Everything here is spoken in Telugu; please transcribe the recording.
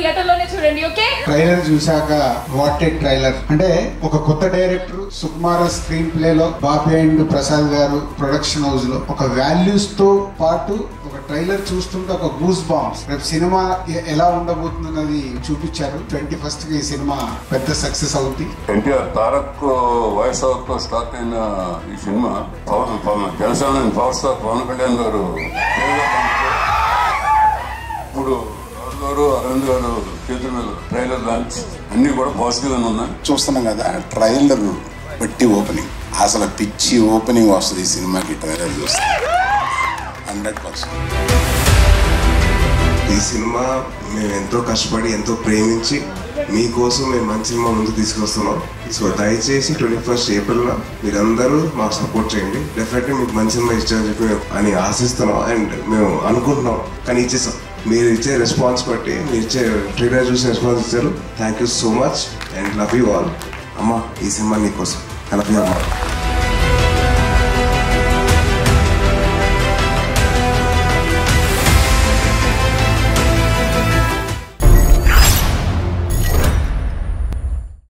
థియేటర్ లోనే చూడండి ఓకే ట్రైలర్ చూశాక వాటెడ్ ట్రైలర్ అంటే ఒక కొత్త డైరెక్టర్ సుకుమార స్క్రీన్ ప్లే లో బాబీ అండ్ ప్రసాద్ గారు ప్రొడక్షన్ హౌస్ లో ఒక వాల్యూస్ తో పాటు ఒక ట్రైలర్ చూస్తుంటే ఒక గూస్ బాంబ్స్ రేపు సినిమా ఎ- ఎలా ఉండబోతుందన్నది చూపించారు ట్వంటీ ఫస్ట్ కి ఈ సినిమా పెద్ద సక్సెస్ అవుతుంది ఎన్టీఆర్ తారక్ వాయిస్ అవుట్ తో స్టార్ట్ అయిన ఈ cinema Pawan Pawan Janasena power star Pawan Kalyan garu ఇప్పుడు రాజు గారు అరవింద్ గారు చేతుల మీద ట్రైలర్ లాంచ్ అన్ని కూడా పాజిటివ్ గానే ఉన్నాయి చూస్తున్నాం కదా ట్రైలర్ పెట్టి ఓపెనింగ్ అసలు పిచ్చి ఓపెనింగ్ వస్తుంది ఈ సినిమాకి ట్రైలర్ చూస్తే హండ్రెడ్ పర్సెంట్ ఈ సినిమా మేము ఎంతో కష్టపడి ఎంతో ప్రేమించి మీకోసం మేము మంచి సినిమా ముందుకు తీసుకొస్తున్నాం సో దయచేసి ట్వంటీ ఫస్ట్ ఏప్రిల్లో మీరందరూ మాకు సపోర్ట్ చేయండి డెఫినెట్గా మీకు మంచి సినిమా ఇచ్చారని చెప్పి మేము అని ఆశిస్తున్నాం అండ్ మేము అనుకుంటున్నాం కానీ ఇచ్చేసాం మీరు ఇచ్చే రెస్పాన్స్ బట్టి మీరు ఇచ్చే ట్రైలర్ చూసి రెస్పాన్స్ ఇచ్చారు thank you so much and love you all అమ్మ ఈ సినిమా నీకోసం ఐ లవ్ యూ అమ్మ